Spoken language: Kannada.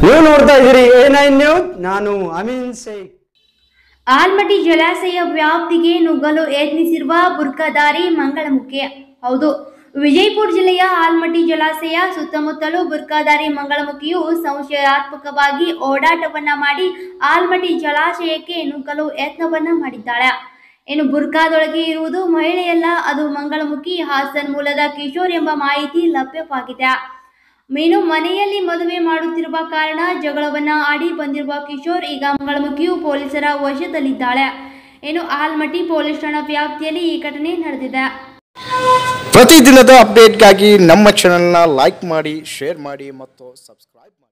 ನೀವು ನೋಡ್ತಾ ಇದ್ದೀರಿ ಎ ನೈನ್ ನ್ಯೂಸ್ ನಾನು ಅಮೀನ್ ಶೇಖ್ ಆಲ್ಮಟಿ ಜಲಾಶಯ ವ್ಯಾಪ್ತಿಗೆ ನುಗ್ಗಲು ಯತ್ನಿಸಿರುವ ಬುರ್ಕಾದಾರಿ ಮಂಗಳಮುಖಿ ಹೌದು ವಿಜಯಪುರ ಜಿಲ್ಲೆಯ ಆಲ್ಮಟಿ ಜಲಾಶಯ ಸುತ್ತಮುತ್ತಲೂ ಬುರ್ಕಾದಾರಿ ಮಂಗಳಮುಖಿಯು ಸಂಶಯಾತ್ಮಕವಾಗಿ ಓಡಾಟವನ್ನ ಮಾಡಿ ಆಲ್ಮಟಿ ಜಲಾಶಯಕ್ಕೆ ನುಗ್ಗಲು ಯತ್ನವನ್ನ ಮಾಡಿದ್ದಾಳೆ ಇನ್ನು ಬುರ್ಕಾದೊಳಗೆ ಇರುವುದು ಮಹಿಳೆಯಲ್ಲ ಅದು ಮಂಗಳಮುಖಿ ಹಾಸನ್ ಮೂಲದ ಕಿಶೋರ್ ಎಂಬ ಮಾಹಿತಿ ಲಭ್ಯವಾಗಿದೆ ಮೀನು ಮನೆಯಲ್ಲಿ ಮದುವೆ ಮಾಡುತ್ತಿರುವ ಕಾರಣ ಜಗಳವನ್ನ ಆಡಿ ಬಂದಿರುವ ಕಿಶೋರ್ ಈಗ ಮಂಗಳಮುಖಿಯು ಪೊಲೀಸರ ವಶದಲ್ಲಿದ್ದಾಳೆ ಇನ್ನು ಆಲ್ಮಟಿ ಪೊಲೀಸ್ ಠಾಣಾ ವ್ಯಾಪ್ತಿಯಲ್ಲಿ ಈ ಘಟನೆ ನಡೆದಿದೆ ಪ್ರತಿದಿನದ ಅಪ್ಡೇಟ್ಗಾಗಿ ನಮ್ಮ ಚಾನೆಲ್ನ ಲೈಕ್ ಮಾಡಿ ಶೇರ್ ಮಾಡಿ ಮತ್ತು ಸಬ್ಸ್ಕ್ರೈಬ್ ಮಾಡಿ